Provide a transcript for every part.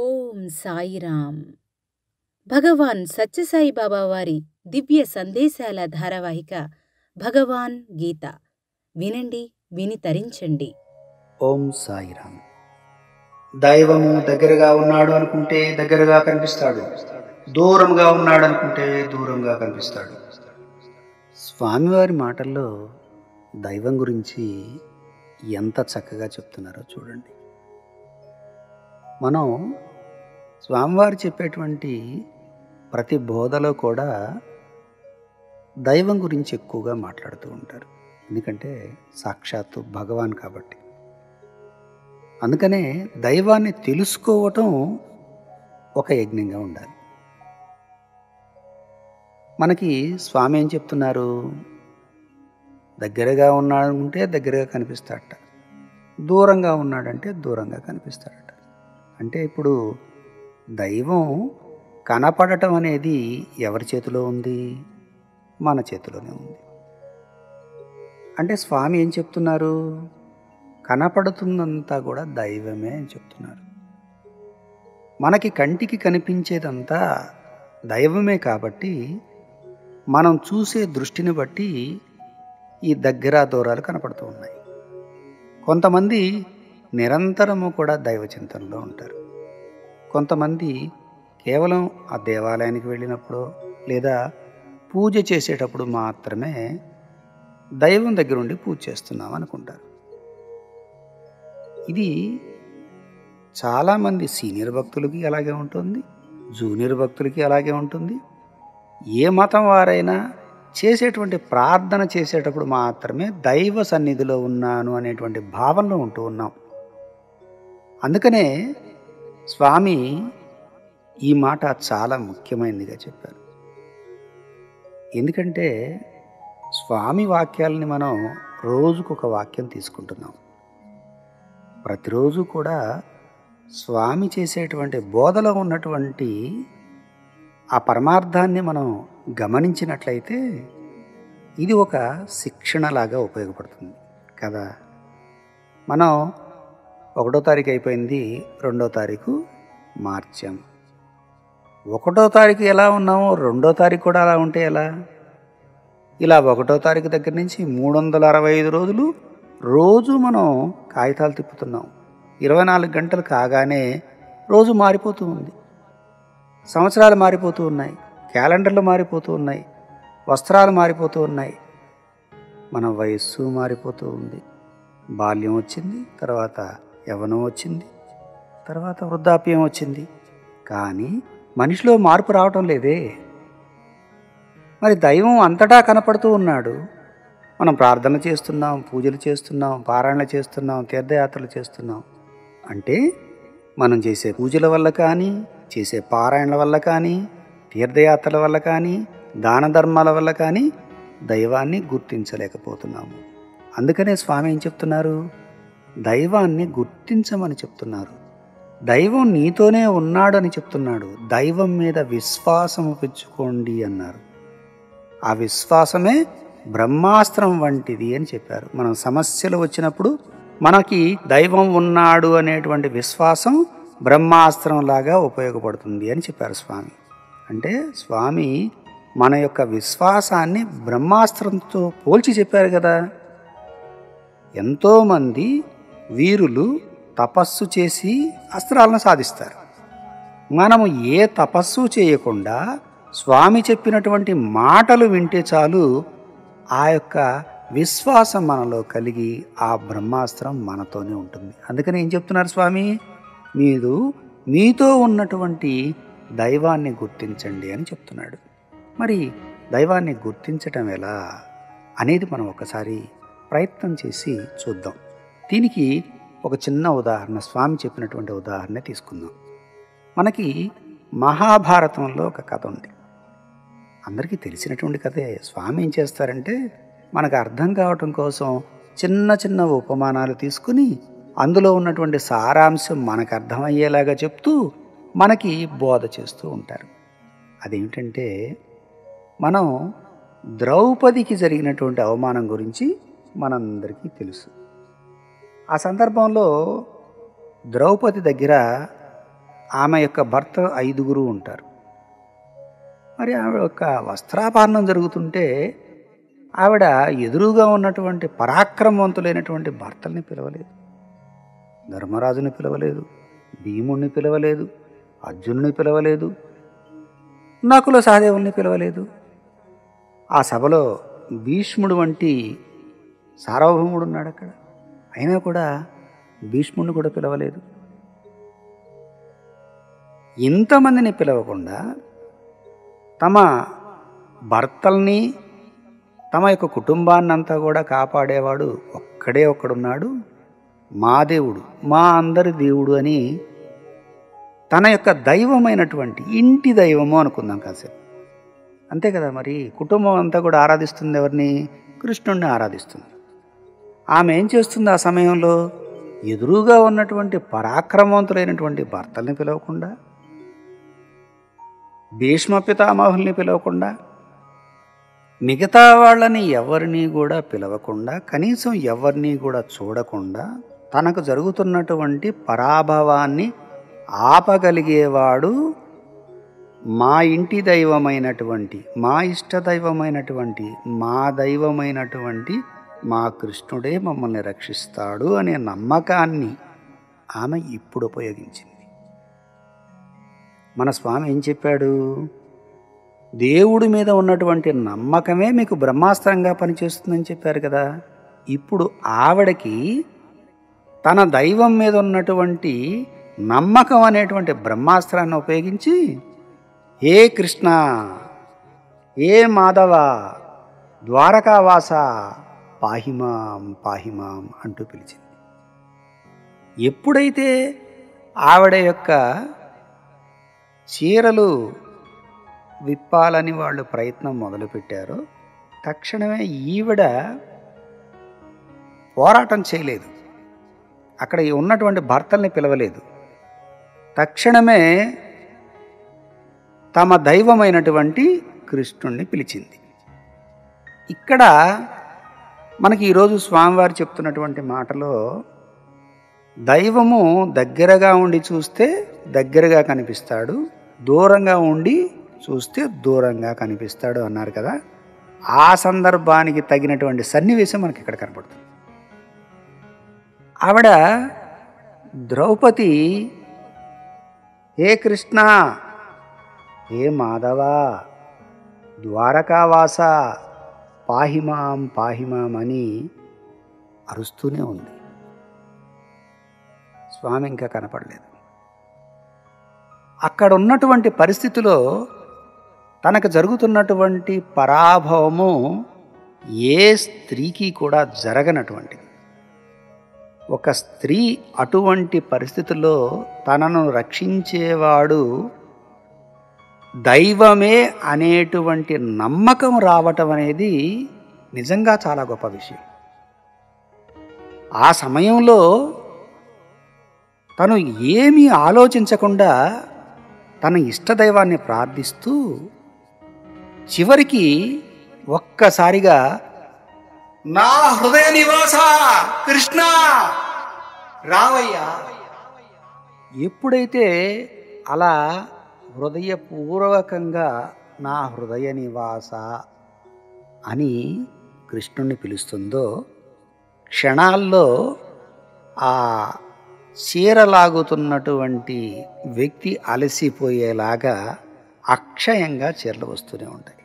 ఓం సాయిరామ్ భగవాన్ సత్యసాయి బాబా వారి దివ్య సందేశాల ధారావాహిక భగవాన్ గీత వినండి విని తరించండి ఓం సాయిరామ్ దైవము దగ్గరగా ఉన్నాడు అనుకుంటే దగ్గరగా కనిపిస్తాడు దూరంగా ఉన్నాడు అనుకుంటే దూరంగా కనిపిస్తాడు స్వామివారి మాటల్లో దైవం గురించి ఎంత చక్కగా చెప్తున్నారో చూడండి మనం స్వామివారు చెప్పేటువంటి ప్రతి బోధలో కూడా దైవం గురించి ఎక్కువగా మాట్లాడుతూ ఉంటారు ఎందుకంటే సాక్షాత్తు భగవాన్ కాబట్టి అందుకనే దైవాన్ని తెలుసుకోవటం ఒక యజ్ఞంగా ఉండాలి మనకి స్వామి ఏం చెప్తున్నారు దగ్గరగా ఉన్నాడనుకుంటే దగ్గరగా కనిపిస్తాడట దూరంగా ఉన్నాడంటే దూరంగా కనిపిస్తాడట అంటే ఇప్పుడు దైవం కనపడటం అనేది ఎవరి చేతిలో ఉంది మన చేతిలోనే ఉంది అంటే స్వామి ఏం చెప్తున్నారు కనపడుతుందంతా కూడా దైవమే అని చెప్తున్నారు మనకి కంటికి కనిపించేదంతా దైవమే కాబట్టి మనం చూసే దృష్టిని బట్టి ఈ దగ్గర దూరాలు కనపడుతూ ఉన్నాయి కొంతమంది నిరంతరము కూడా దైవ చింతనలో ఉంటారు కొంతమంది కేవలం ఆ దేవాలయానికి వెళ్ళినప్పుడు లేదా పూజ చేసేటప్పుడు మాత్రమే దైవం దగ్గర ఉండి పూజ చేస్తున్నాం అనుకుంటారు ఇది చాలామంది సీనియర్ భక్తులకి అలాగే ఉంటుంది జూనియర్ భక్తులకి అలాగే ఉంటుంది ఏ మతం వారైనా చేసేటువంటి ప్రార్థన చేసేటప్పుడు మాత్రమే దైవ సన్నిధిలో ఉన్నాను అనేటువంటి భావనలో ఉంటూ ఉన్నాం అందుకనే స్వామి ఈ మాట చాలా ముఖ్యమైనదిగా చెప్పారు ఎందుకంటే స్వామి వాక్యాలని మనం రోజుకొక వాక్యం తీసుకుంటున్నాం ప్రతిరోజు కూడా స్వామి చేసేటువంటి బోధలో ఉన్నటువంటి ఆ పరమార్థాన్ని మనం గమనించినట్లయితే ఇది ఒక శిక్షణలాగా ఉపయోగపడుతుంది కదా మనం ఒకటో తారీఖు అయిపోయింది రెండో తారీఖు మార్చాం ఒకటో తారీఖు ఎలా ఉన్నామో రెండో తారీఖు కూడా అలా ఉంటే ఎలా ఇలా ఒకటో తారీఖు దగ్గర నుంచి మూడు వందల అరవై ఐదు రోజులు రోజు మనం కాగితాలు తిప్పుతున్నాం ఇరవై నాలుగు గంటలు కాగానే రోజు మారిపోతూ ఉంది సంవత్సరాలు మారిపోతూ ఉన్నాయి క్యాలెండర్లు మారిపోతూ ఉన్నాయి వస్త్రాలు మారిపోతూ ఉన్నాయి మన వయస్సు మారిపోతూ ఉంది బాల్యం వచ్చింది తర్వాత యవనం వచ్చింది తర్వాత వృద్ధాప్యం వచ్చింది కానీ మనిషిలో మార్పు రావటం లేదే మరి దైవం అంతటా కనపడుతూ ఉన్నాడు మనం ప్రార్థన చేస్తున్నాం పూజలు చేస్తున్నాం పారాయణ చేస్తున్నాం తీర్థయాత్రలు చేస్తున్నాం అంటే మనం చేసే పూజల వల్ల కానీ చేసే పారాయణల వల్ల కానీ తీర్థయాత్రల వల్ల కానీ దాన ధర్మాల వల్ల కానీ దైవాన్ని గుర్తించలేకపోతున్నాము అందుకనే స్వామి ఏం చెప్తున్నారు దైవాన్ని గుర్తించమని చెప్తున్నారు దైవం నీతోనే ఉన్నాడని చెప్తున్నాడు దైవం మీద విశ్వాసం పెంచుకోండి అన్నారు ఆ విశ్వాసమే బ్రహ్మాస్త్రం వంటిది అని చెప్పారు మనం సమస్యలు వచ్చినప్పుడు మనకి దైవం ఉన్నాడు అనేటువంటి విశ్వాసం బ్రహ్మాస్త్రం లాగా ఉపయోగపడుతుంది అని చెప్పారు స్వామి అంటే స్వామి మన యొక్క విశ్వాసాన్ని బ్రహ్మాస్త్రంతో పోల్చి చెప్పారు కదా ఎంతోమంది వీరులు తపస్సు చేసి అస్త్రాలను సాధిస్తారు మనము ఏ తపస్సు చేయకుండా స్వామి చెప్పినటువంటి మాటలు వింటే చాలు ఆ యొక్క విశ్వాసం మనలో కలిగి ఆ బ్రహ్మాస్త్రం మనతోనే ఉంటుంది అందుకని ఏం చెప్తున్నారు స్వామి మీరు మీతో ఉన్నటువంటి దైవాన్ని గుర్తించండి అని చెప్తున్నాడు మరి దైవాన్ని గుర్తించటం ఎలా అనేది మనం ఒకసారి ప్రయత్నం చేసి చూద్దాం దీనికి ఒక చిన్న ఉదాహరణ స్వామి చెప్పినటువంటి ఉదాహరణ తీసుకుందాం మనకి మహాభారతంలో ఒక కథ ఉంది అందరికీ తెలిసినటువంటి కథే స్వామి ఏం చేస్తారంటే మనకు అర్థం కావటం కోసం చిన్న చిన్న ఉపమానాలు తీసుకుని అందులో ఉన్నటువంటి సారాంశం మనకు అర్థమయ్యేలాగా చెప్తూ మనకి బోధ చేస్తూ ఉంటారు అదేమిటంటే మనం ద్రౌపదికి జరిగినటువంటి అవమానం గురించి మనందరికీ తెలుసు ఆ సందర్భంలో ద్రౌపది దగ్గర ఆమె యొక్క భర్త ఐదుగురు ఉంటారు మరి ఆవిడ యొక్క వస్త్రాపహరణం జరుగుతుంటే ఆవిడ ఎదురుగా ఉన్నటువంటి పరాక్రమవంతులైనటువంటి భర్తల్ని పిలవలేదు ధర్మరాజుని పిలవలేదు భీముణ్ణి పిలవలేదు అర్జునుని పిలవలేదు నకుల సహదేవుల్ని పిలవలేదు ఆ సభలో భీష్ముడు వంటి సార్వభౌముడు ఉన్నాడు అక్కడ అయినా కూడా భీష్ముడిని కూడా పిలవలేదు ఇంతమందిని పిలవకుండా తమ భర్తల్ని తమ యొక్క కుటుంబాన్నంతా కూడా కాపాడేవాడు ఒక్కడే ఒక్కడున్నాడు మా దేవుడు మా అందరి దేవుడు అని తన యొక్క దైవమైనటువంటి ఇంటి దైవము అనుకుందాం కాసేపు అంతే కదా మరి కుటుంబం అంతా కూడా ఆరాధిస్తుంది ఎవరిని కృష్ణుణ్ణి ఆరాధిస్తుంది ఆమె ఏం చేస్తుంది ఆ సమయంలో ఎదురుగా ఉన్నటువంటి పరాక్రమవంతులైనటువంటి భర్తల్ని పిలవకుండా భీష్మ పితామహుల్ని పిలవకుండా మిగతా వాళ్ళని ఎవరిని కూడా పిలవకుండా కనీసం ఎవరిని కూడా చూడకుండా తనకు జరుగుతున్నటువంటి పరాభవాన్ని ఆపగలిగేవాడు మా ఇంటి దైవమైనటువంటి మా ఇష్ట దైవమైనటువంటి మా దైవమైనటువంటి మా కృష్ణుడే మమ్మల్ని రక్షిస్తాడు అనే నమ్మకాన్ని ఆమె ఇప్పుడు ఉపయోగించింది మన స్వామి ఏం చెప్పాడు దేవుడి మీద ఉన్నటువంటి నమ్మకమే మీకు బ్రహ్మాస్త్రంగా పనిచేస్తుందని చెప్పారు కదా ఇప్పుడు ఆవిడకి తన దైవం మీద ఉన్నటువంటి నమ్మకం అనేటువంటి బ్రహ్మాస్త్రాన్ని ఉపయోగించి ఏ కృష్ణ ఏ మాధవ ద్వారకావాస పాహిమాం పాహిమాం అంటూ పిలిచింది ఎప్పుడైతే ఆవిడ యొక్క చీరలు విప్పాలని వాళ్ళు ప్రయత్నం మొదలుపెట్టారో తక్షణమే ఈవిడ పోరాటం చేయలేదు అక్కడ ఉన్నటువంటి భర్తల్ని పిలవలేదు తక్షణమే తమ దైవమైనటువంటి కృష్ణుణ్ణి పిలిచింది ఇక్కడ మనకి ఈరోజు స్వామివారు చెప్తున్నటువంటి మాటలో దైవము దగ్గరగా ఉండి చూస్తే దగ్గరగా కనిపిస్తాడు దూరంగా ఉండి చూస్తే దూరంగా కనిపిస్తాడు అన్నారు కదా ఆ సందర్భానికి తగినటువంటి సన్నివేశం మనకి ఇక్కడ కనపడుతుంది ఆవిడ ద్రౌపది హే కృష్ణ హే మాధవ ద్వారకావాస పాహిమాం పాహిమాం అని అరుస్తూనే ఉంది స్వామి ఇంకా కనపడలేదు అక్కడ ఉన్నటువంటి పరిస్థితిలో తనకు జరుగుతున్నటువంటి పరాభవము ఏ స్త్రీకి కూడా జరగనటువంటిది ఒక స్త్రీ అటువంటి పరిస్థితుల్లో తనను రక్షించేవాడు దైవమే అనేటువంటి నమ్మకం రావటం అనేది నిజంగా చాలా గొప్ప విషయం ఆ సమయంలో తను ఏమీ ఆలోచించకుండా తన ఇష్టదైవాన్ని ప్రార్థిస్తూ చివరికి ఒక్కసారిగా నా హృదయ నివాస కృష్ణ రావయ్యా ఎప్పుడైతే అలా హృదయపూర్వకంగా నా హృదయ నివాస అని కృష్ణుణ్ణి పిలుస్తుందో క్షణాల్లో ఆ చీరలాగుతున్నటువంటి వ్యక్తి అలసిపోయేలాగా అక్షయంగా చీరలు వస్తూనే ఉంటాయి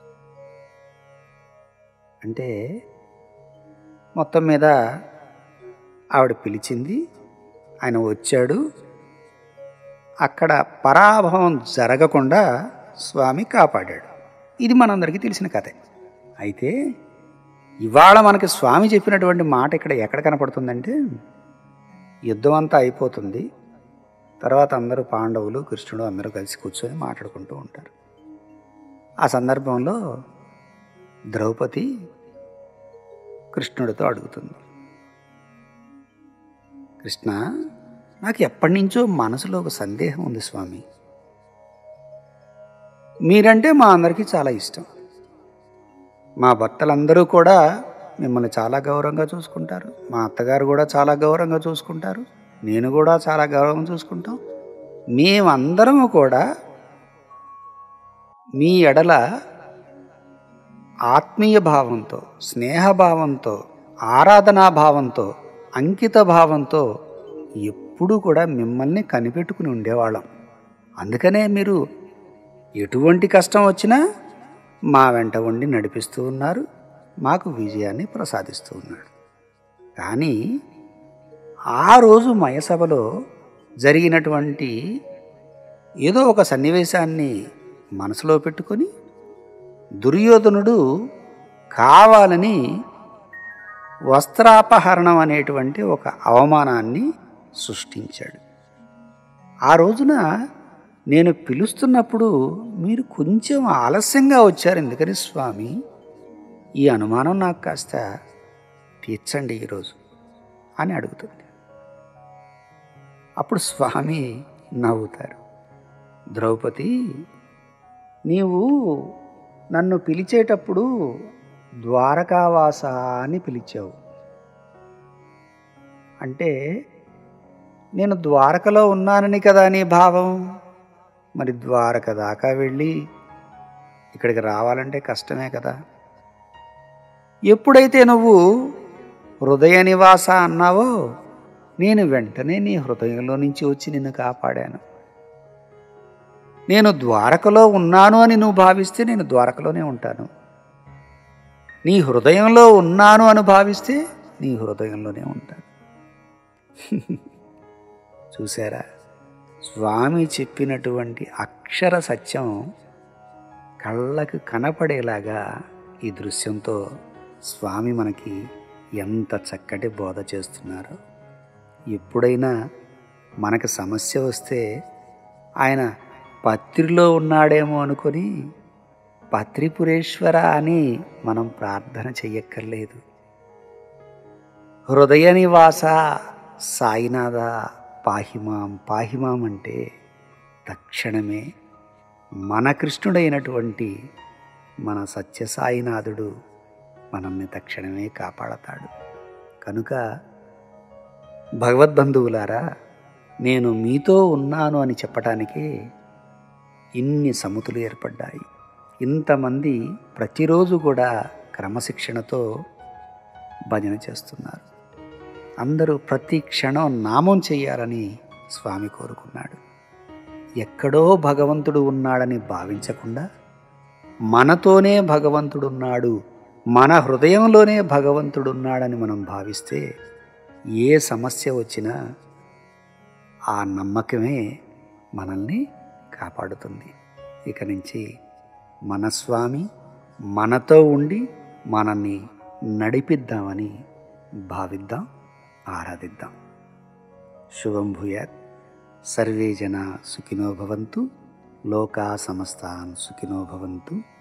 అంటే మొత్తం మీద ఆవిడ పిలిచింది ఆయన వచ్చాడు అక్కడ పరాభవం జరగకుండా స్వామి కాపాడాడు ఇది మనందరికీ తెలిసిన కథే అయితే ఇవాళ మనకి స్వామి చెప్పినటువంటి మాట ఇక్కడ ఎక్కడ కనపడుతుందంటే యుద్ధం అంతా అయిపోతుంది తర్వాత అందరూ పాండవులు కృష్ణుడు అందరూ కలిసి కూర్చొని మాట్లాడుకుంటూ ఉంటారు ఆ సందర్భంలో ద్రౌపది కృష్ణుడితో అడుగుతుంది కృష్ణ నాకు ఎప్పటి నుంచో మనసులో ఒక సందేహం ఉంది స్వామి మీరంటే మా అందరికీ చాలా ఇష్టం మా భర్తలందరూ కూడా మిమ్మల్ని చాలా గౌరవంగా చూసుకుంటారు మా అత్తగారు కూడా చాలా గౌరవంగా చూసుకుంటారు నేను కూడా చాలా గౌరవం చూసుకుంటాం మేమందరము కూడా మీ ఎడల ఆత్మీయ భావంతో స్నేహభావంతో ఆరాధనా భావంతో అంకిత భావంతో ఎప్పుడూ కూడా మిమ్మల్ని కనిపెట్టుకుని ఉండేవాళ్ళం అందుకనే మీరు ఎటువంటి కష్టం వచ్చినా మా వెంట ఉండి నడిపిస్తూ ఉన్నారు మాకు విజయాన్ని ప్రసాదిస్తూ ఉన్నాడు కానీ ఆ రోజు మయసభలో జరిగినటువంటి ఏదో ఒక సన్నివేశాన్ని మనసులో పెట్టుకొని దుర్యోధనుడు కావాలని వస్త్రాపహరణం అనేటువంటి ఒక అవమానాన్ని సృష్టించాడు ఆ రోజున నేను పిలుస్తున్నప్పుడు మీరు కొంచెం ఆలస్యంగా వచ్చారు ఎందుకని స్వామి ఈ అనుమానం నాకు కాస్త తీర్చండి ఈరోజు అని అడుగుతుంది అప్పుడు స్వామి నవ్వుతారు ద్రౌపది నీవు నన్ను పిలిచేటప్పుడు ద్వారకావాస అని పిలిచావు అంటే నేను ద్వారకలో ఉన్నానని కదా నీ భావం మరి ద్వారక దాకా వెళ్ళి ఇక్కడికి రావాలంటే కష్టమే కదా ఎప్పుడైతే నువ్వు హృదయ నివాస అన్నావో నేను వెంటనే నీ హృదయంలో నుంచి వచ్చి నిన్ను కాపాడాను నేను ద్వారకలో ఉన్నాను అని నువ్వు భావిస్తే నేను ద్వారకలోనే ఉంటాను నీ హృదయంలో ఉన్నాను అని భావిస్తే నీ హృదయంలోనే ఉంటాను చూసారా స్వామి చెప్పినటువంటి అక్షర సత్యం కళ్ళకు కనపడేలాగా ఈ దృశ్యంతో స్వామి మనకి ఎంత చక్కటి బోధ చేస్తున్నారో ఎప్పుడైనా మనకు సమస్య వస్తే ఆయన పత్రిలో ఉన్నాడేమో అనుకొని పత్రిపురేశ్వర అని మనం ప్రార్థన చెయ్యక్కర్లేదు హృదయ నివాస సాయినాథ పాహిమాం పాహిమాం అంటే తక్షణమే మన కృష్ణుడైనటువంటి మన సత్యసాయినాథుడు మనల్ని తక్షణమే కాపాడతాడు కనుక భగవద్బంధువులారా నేను మీతో ఉన్నాను అని చెప్పటానికి ఇన్ని సముతులు ఏర్పడ్డాయి ఇంతమంది ప్రతిరోజు కూడా క్రమశిక్షణతో భజన చేస్తున్నారు అందరూ ప్రతి క్షణం నామం చెయ్యాలని స్వామి కోరుకున్నాడు ఎక్కడో భగవంతుడు ఉన్నాడని భావించకుండా మనతోనే భగవంతుడున్నాడు మన హృదయంలోనే భగవంతుడున్నాడని మనం భావిస్తే ఏ సమస్య వచ్చినా ఆ నమ్మకమే మనల్ని కాపాడుతుంది ఇక నుంచి మన స్వామి మనతో ఉండి మనల్ని నడిపిద్దామని భావిద్దాం ఆరాధిద్దాం శుభం భూయాత్ సర్వే జన సుఖినో భవంతు లోకా సమస్తాన్ సుఖినో భవంతు